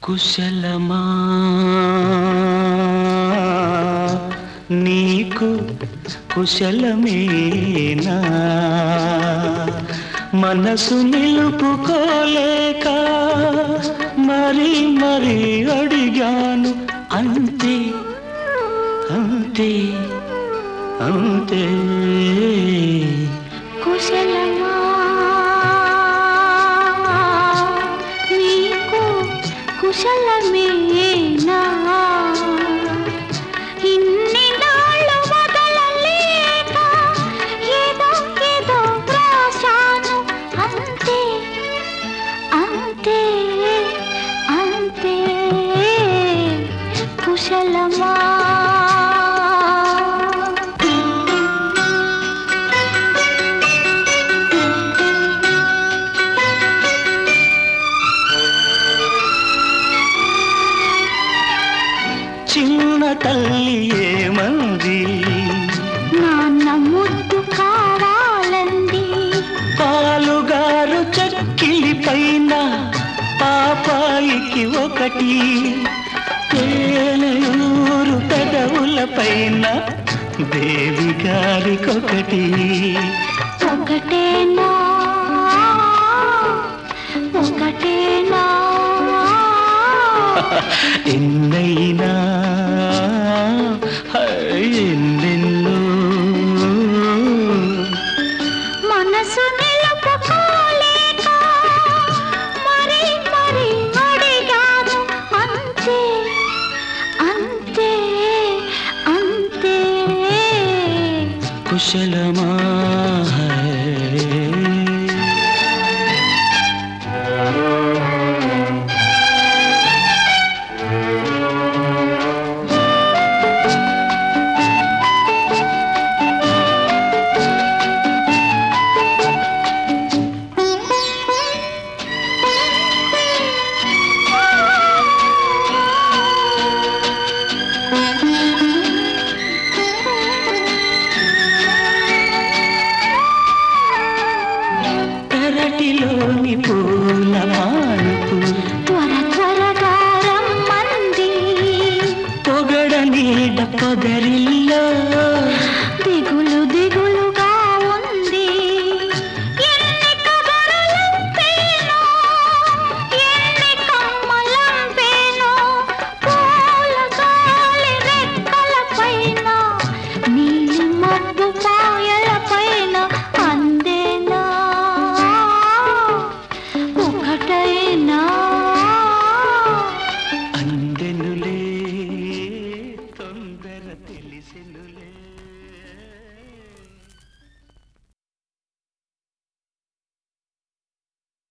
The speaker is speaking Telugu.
కుశలమా నీకు కుశలమేనా మనసు నిలుపుకోలేక మరి మరి అడిగాను అంతే అంతే అంతే కుశలమా నీకు కుశలమేనా ఇన్ని నాళ్ళు వదలలేక ఏదో ఏదో రాశాను అంతే అంతే అంతే కుశలమా చిన్న తల్లి ఏమంది నాన్న ముద్దు కావాలంది పాలుగారు చక్కిలి పైన పాపాయికి ఒకటి తేనెయూరు పెదవుల పైన దేవి గారికొకటి ఒకటేనా ఒకటేనా ఎన్నైనా హై, ఎన్నెన్నో మనసు నిలుపుకోలేక మరి మరి అడిగాను అంతే అంతే అంతే కుశలమా